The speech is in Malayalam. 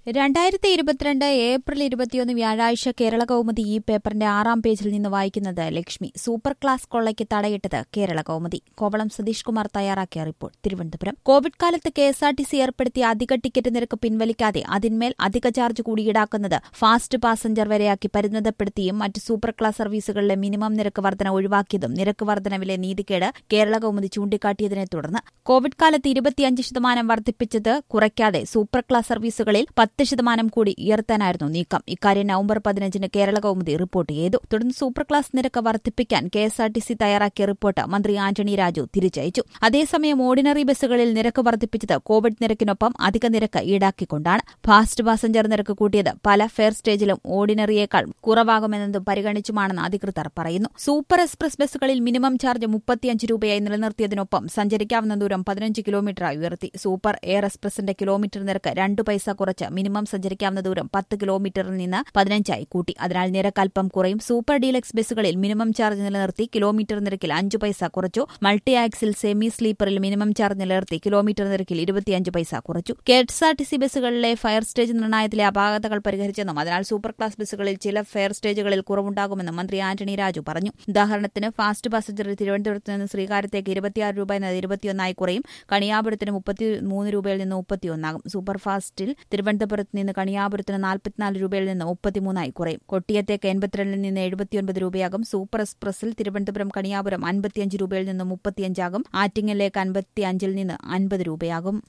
രണ്ടായിരത്തി ഇരുപത്തിരണ്ട് ഏപ്രിൽ ഇരുപത്തിയൊന്ന് വ്യാഴാഴ്ച കേരള കൗമുദി ഈ പേപ്പറിന്റെ ആറാം പേജിൽ നിന്ന് വായിക്കുന്നത് ലക്ഷ്മി സൂപ്പർ ക്ലാസ് കൊള്ളയ്ക്ക് തടയിട്ടത് കേരള കൗമുദി കോവളം സതീഷ് കുമാർ തയ്യാറാക്കിയ റിപ്പോർട്ട് തിരുവനന്തപുരം കോവിഡ് കാലത്ത് K S R T C ഏർപ്പെടുത്തിയ അധിക ടിക്കറ്റ് നിരക്ക് പിൻവലിക്കാതെ അതിന്മേൽ അധിക ചാർജ് കൂടി ഈടാക്കുന്നത് ഫാസ്റ്റ് പാസഞ്ചർ വരെയാക്കി പരിമിതപ്പെടുത്തിയും മറ്റ് സൂപ്പർ ക്ലാസ് സർവീസുകളിലെ മിനിമം നിരക്ക് വർധന ഒഴിവാക്കിയതും നിരക്ക് വർധനവിലെ നീതിക്കേട് കേരള കൗമുദി ചൂണ്ടിക്കാട്ടിയതിനെ തുടർന്ന് കോവിഡ് കാലത്ത് ഇരുപത്തിയഞ്ച് ശതമാനം വർദ്ധിപ്പിച്ചത് കുറയ്ക്കാതെ സൂപ്പർ ക്ലാസ് സർവീസുകളിൽ പത്ത് ശതമാനം കൂടി ഉയർത്താനായിരുന്നു നീക്കം ഇക്കാര്യം നവംബർ പതിനഞ്ചിന് കേരള കൗമുദി റിപ്പോർട്ട് ചെയ്തു തുടർന്ന് സൂപ്പർ ക്ലാസ് നിരക്ക് വർദ്ധിപ്പിക്കാൻ K S R T C തയ്യാറാക്കിയ റിപ്പോർട്ട് മന്ത്രി ആന്റണി രാജു തിരിച്ചയച്ചു അതേസമയം ഓർഡിനറി ബസ്സുകളിൽ നിരക്ക് വർദ്ധിപ്പിച്ചത് കോവിഡ് നിരക്കിനൊപ്പം അധിക നിരക്ക് ഈടാക്കിക്കൊണ്ടാണ് ഫാസ്റ്റ് പാസഞ്ചർ നിരക്ക് കൂട്ടിയത് പല ഫെയർ സ്റ്റേജിലും ഓർഡിനറിയേക്കാൾ കുറവാകുമെന്നതും പരിഗണിച്ചുമാണെന്ന് അധികൃതർ പറയുന്നു സൂപ്പർ എക്സ്പ്രസ് ബസ്സുകളിൽ മിനിമം ചാർജ് മുപ്പത്തിയഞ്ച് രൂപയായി നിലനിർത്തിയതിനൊപ്പം സഞ്ചരിക്കാവുന്ന ദൂരം പതിനഞ്ച് കിലോമീറ്ററായി ഉയർത്തി സൂപ്പർ എയർ എക്സ്പ്രസിന്റെ കിലോമീറ്റർ നിരക്ക് രണ്ട് പൈസ കുറച്ച് മിനിമം സഞ്ചരിക്കാവുന്ന ദൂരം പത്ത് കിലോമീറ്ററിൽ നിന്ന് പതിനഞ്ചായി കൂട്ടി അതിനാൽ നിരക്ക് അല്പം കുറയും സൂപ്പർ ഡീലക്സ് ബസ്സുകളിൽ മിനിമം ചാർജ് നിലനിർത്തി കിലോമീറ്റർ നിരക്കിൽ അഞ്ചു പൈസ കുറച്ചു മൾട്ടി ആക്സിൽ സെമി സ്ലീപ്പറിൽ മിനിമം ചാർജ് നിലനിർത്തി കിലോമീറ്റർ നിരക്കിൽ ഇരുപത്തിയഞ്ച് പൈസ കുറച്ചു K S R T C ബസ്സുകളിലെ ഫയർ സ്റ്റേജ് നിർണയത്തിലെ അപാകതകൾ പരിഹരിച്ചെന്നും അതിനാൽ സൂപ്പർ ക്ലാസ് ബസ്സുകളിൽ ചില ഫയർ സ്റ്റേജുകളിൽ കുറവുണ്ടാകുമെന്നും മന്ത്രി ആന്റണി രാജു പറഞ്ഞു ഉദാഹരണത്തിന് ഫാസ്റ്റ് പാസഞ്ചറിൽ തിരുവനന്തപുരത്ത് നിന്ന് ശ്രീകാര്യത്തേക്ക് ഇരുപത്തിയാറ് രൂപ എന്നത് ഇരുപത്തിയൊന്നായി കുറയും കണിയാപുരത്തിന് മുപ്പത്തിമൂന്ന് രൂപയിൽ നിന്ന് മുപ്പത്തിയൊന്നാകും സൂപ്പർ ഫാസ്റ്റിൽ തിരുവനന്തപുരത്ത് നിന്ന് കണിയാപുരത്തിന് നാൽപ്പത്തിനാല് രൂപയിൽ നിന്ന് മുപ്പത്തിമൂന്നായി കുറയും കൊട്ടിയത്തേക്ക് എൺപത്തിരണ്ടിൽ നിന്ന് എഴുപത്തിയൊൻപത് രൂപയാകും സൂപ്പർ എക്സ്പ്രസിൽ തിരുവനന്തപുരം കണിയാപുരം അൻപത്തിയഞ്ച് രൂപയിൽ നിന്ന് മുപ്പത്തിയഞ്ചാകും ആറ്റിങ്ങലിലേക്ക് അൻപത്തിയഞ്ചിൽ നിന്ന് അൻപത് രൂപയാകും